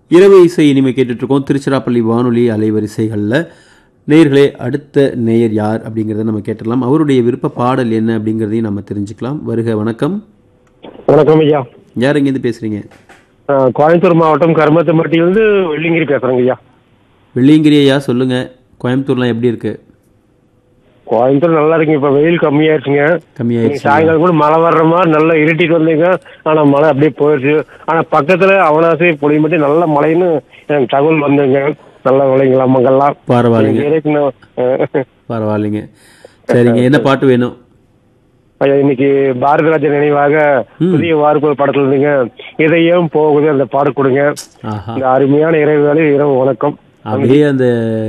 இரவு இசை இனிமே கேட்டுட்டு இருக்கோம் திருச்சிராப்பள்ளி வானொலி அலைவரிசைகளில் நேயர்களே அடுத்த நேயர் யார் அப்படிங்கிறத நம்ம கேட்டுடலாம் அவருடைய விருப்ப பாடல் என்ன அப்படிங்கிறதையும் நம்ம தெரிஞ்சுக்கலாம் வருக வணக்கம் வணக்கம் ஐயா யார் எங்கேருந்து பேசுறீங்க அஹ் கோயம்புத்தூர் மாவட்டம் கருமத்தம்பட்டியிலிருந்து வெள்ளிங்கிரி பேசுறேங்க ஐயா வெள்ளியங்கிரி ஐயா சொல்லுங்க கோயம்புத்தூர்லாம் எப்படி இருக்கு கோயம்புத்தூர் நல்லா இருக்குங்க இப்ப வெயில் கம்மியாயிருச்சுங்க கம்மியாயிடுச்சு சாயங்காலம் கூட மழை வர்ற மாதிரி நல்லா இருட்டிட்டு வந்தீங்க ஆனா மழை அப்படியே போயிடுச்சு ஆனா பக்கத்துல அவனாசி புளியம்பட்டி நல்ல மழைன்னு எனக்கு தகவல் வந்துங்க நல்ல விளைங்களா மங்கெல்லாம் பரவாயில்லைங்க இருக்குன்னு, அஹ், பரவாயில்லைங்க சரிங்க என்ன பாட்டு வேணும் ஐயா இன்னைக்கு பாரதிராஜ நினைவாக புதிய வார்ப்பு படத்துல இருந்துங்க இதையும் போகுது அந்த பாடு கொடுங்க ஆஹா இந்த அருமையான இரவு வேலை இரவு வணக்கம் அப்படியே அந்த